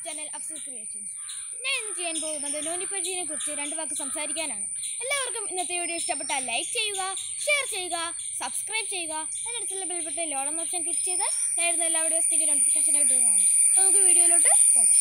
channel Afsal creations ഞാൻ ഇന്ന് ചെയ്യാൻ പോകുന്നത് നോനിപ്പഴിനെ കുറിച്ച് രണ്ട് വാക്ക് സംസാരിക്കാനാണ് എല്ലാവർക്കും ഇന്നത്തെ വീഡിയോ ഇഷ്ടപ്പെട്ടാൽ ലൈക്ക് ചെയ്യുക ഷെയർ ചെയ്യുക സബ്സ്ക്രൈബ് ചെയ്യുക അതിനടുത്തുള്ള ബെൽ ബട്ടൺ ലോളം ഓപ്ഷൻ ക്ലിക്ക് ചെയ്താൽ നേരുന്ന എല്ലാ വീഡിയോസിലേക്ക് നോട്ടിഫിക്കേഷൻ കിട്ടുന്നതാണ് അപ്പോൾ നമുക്ക് വീഡിയോയിലോട്ട് പോകാം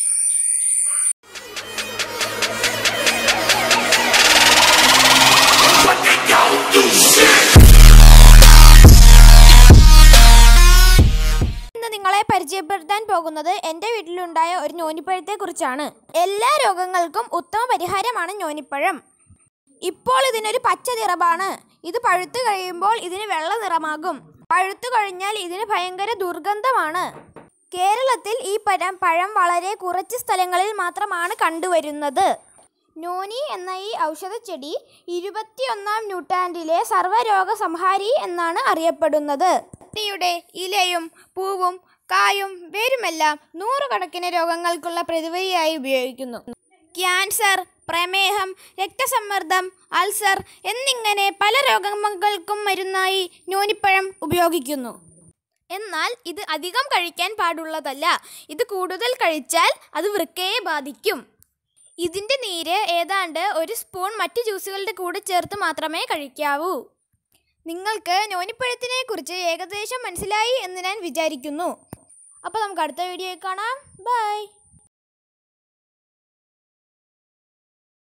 ഇന്ന് നിങ്ങളെ പരിചയപ്പെടുത്താൻ പോകുന്നത് എൻ്റെ വീട്ടിലുണ്ടായ ഒരു ഞോനിപ്പഴത്തെ കുറിച്ചാണ് എല്ലാ രോഗങ്ങൾക്കും ഉത്തമ പരിഹാരമാണ് ഞോനിപ്പഴം ഇപ്പോൾ ഇതിനൊരു പച്ച നിറമാണ് ഇത് പഴുത്തു കഴിയുമ്പോൾ ഇതിന് വെള്ള നിറമാകും പഴുത്തു കഴിഞ്ഞാൽ ഇതിന് ഭയങ്കര ദുർഗന്ധമാണ് കേരളത്തിൽ ഈ പഴം പഴം വളരെ കുറച്ച് സ്ഥലങ്ങളിൽ മാത്രമാണ് കണ്ടുവരുന്നത് നോനി എന്ന ഈ ഔഷധച്ചെടി ഇരുപത്തിയൊന്നാം നൂറ്റാണ്ടിലെ സർവ്വരോഗ സംഹാരി എന്നാണ് അറിയപ്പെടുന്നത് ചെടിയുടെ ഇലയും പൂവും കായും വേരുമെല്ലാം നൂറുകണക്കിന് രോഗങ്ങൾക്കുള്ള പ്രതിവിധിയായി ഉപയോഗിക്കുന്നു ക്യാൻസർ പ്രമേഹം രക്തസമ്മർദ്ദം അൾസർ എന്നിങ്ങനെ പല രോഗങ്ങൾക്കും മരുന്നായി നോനിപ്പഴം ഉപയോഗിക്കുന്നു എന്നാൽ ഇത് അധികം കഴിക്കാൻ പാടുള്ളതല്ല ഇത് കൂടുതൽ കഴിച്ചാൽ അത് വൃക്കയെ ബാധിക്കും ഇതിൻ്റെ നീര് ഏതാണ്ട് ഒരു സ്പൂൺ മറ്റ് ജ്യൂസുകളുടെ കൂടെ ചേർത്ത് മാത്രമേ കഴിക്കാവൂ നിങ്ങൾക്ക് നോനിപ്പഴത്തിനെ കുറിച്ച് ഏകദേശം മനസ്സിലായി എന്ന് ഞാൻ വിചാരിക്കുന്നു അപ്പോൾ നമുക്ക് അടുത്ത വീഡിയോയിൽ കാണാം ബൈ